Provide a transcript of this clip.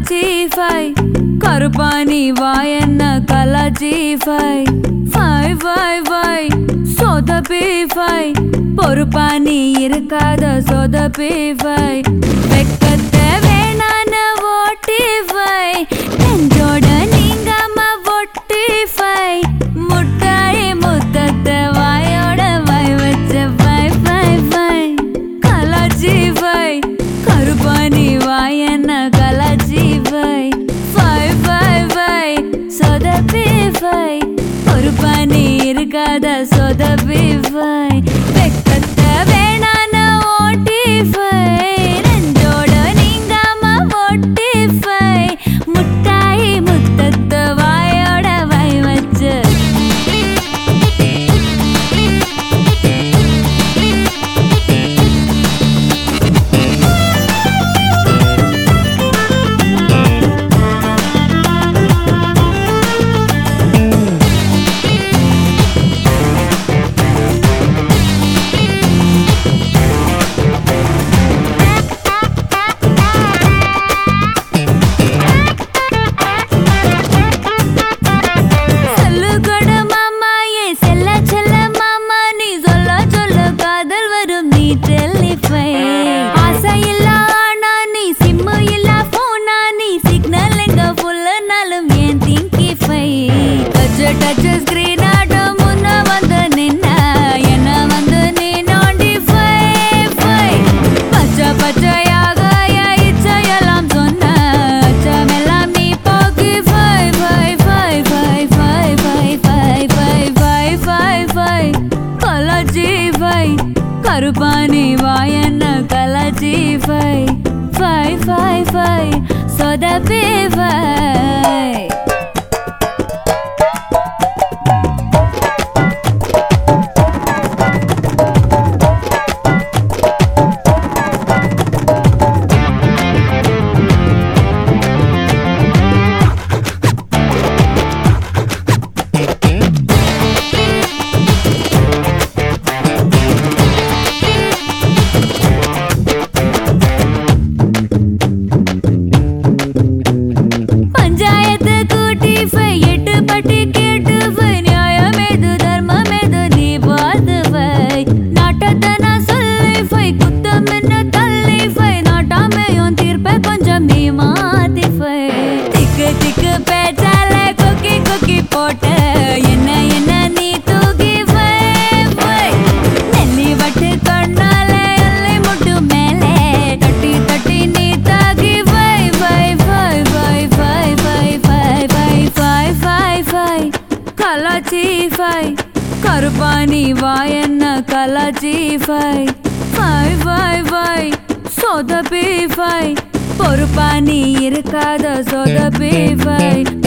கலாச்சி ஃபை கருப்பாணி வாயன்ன கலாச்சி ஃபை ஃபை ஃபை ஃபை சொதப்பி ஃபை பொறுப்பாணி இருக்காத சொதப்பி ஃபை வெக்கத்தை வேணான ஓட்டி ஃபை நெஞ்சோட நீங்காம ஒட்டி ஃபை முட்டாய் முத்தத்தை வாயோட வாய் வச்ச ஃபை ஃபை ஃபை கலாச்சி ஃபை கருப்பாணி வாயன்ன கலாச்சி ஃபை ஃபை ஃபை ஃபை சொதப்பி ஃபை பொறுப்பாணி இருக்காத சொதப்பி ஃபை வெக்கத்தை வேணான ஓட்டி ஃபை நெஞ்சோட நீங்காம ஒட்டி ஃபை முட்டாய் முத்தத்தை வாயோட வாய் வச்சு சொல்லு கொடு மாமா ஏன் செல்ல செல்ல மாமா நீ சொல்ல சொல்ல காதல் வரும் நீ டெலிஃபை ஆசை இல்ல ஆனா நீ சிம்மு இல்ல போனா நீ சிக்னல் எங்க ஃபுல்லுனாலும் ஏன் திங்கிஃபை டச் டச் ஸ்கிரீன் ஆட்டம் முன்ன வந்து நின்ன என்ன வந்து நீ நோண்டி ஃபை ஃபை பச்சை பச்சையாக என் இச்சையெல்லாம் சொன்ன அச்சமெல்லாம் நீ போக்கி ஃபை ஃபை ஃபை ஃபை ஃபை ஃபை ஃபை ஃபை ஃபை ஃபை ஃபை கலாச்சி ஃபை கருப்பாணி வாயன்ன கலாச்சி ஃபை ஃபை ஃபை ஃபை சொதப்பி ஃபை பஞ்சாயத்து கூட்டி ஃபை எட்டு பட்டி கேட்டு ஃபை நியாயம் எது தர்மம் எது நீ பார்த்து ஃபை நாட்டத்தை நான் சொல்லி ஃபை குத்தம் என்ன தள்ளி ஃபை நாட்டாமையும் தீர்ப்ப கொஞ்சம் நீ மாத்தி ஃபை திக்கு திக்கு பேச்சால கொக்கி கொக்கி போட்ட என்ன என்ன நீ தூக்கி ஃபை ஃபை நெல்லி வட்டு கண்ணால எல்லை முட்டு மேலே தட்டி தட்டி நீ தாக்கி ஃபை ஃபை ஃபை ஃபை ஃபை ஃபை ஃபை ஃபை ஃபை ஃபை ஃபை கலாச்சி ஃபை கருப்பாணி வாயன்ன கலாச்சி ஃபை ஃபை ஃபை ஃபை சொதப்பி ஃபை பொறுப்பாணி இருக்காத சொதப்பி ஃபை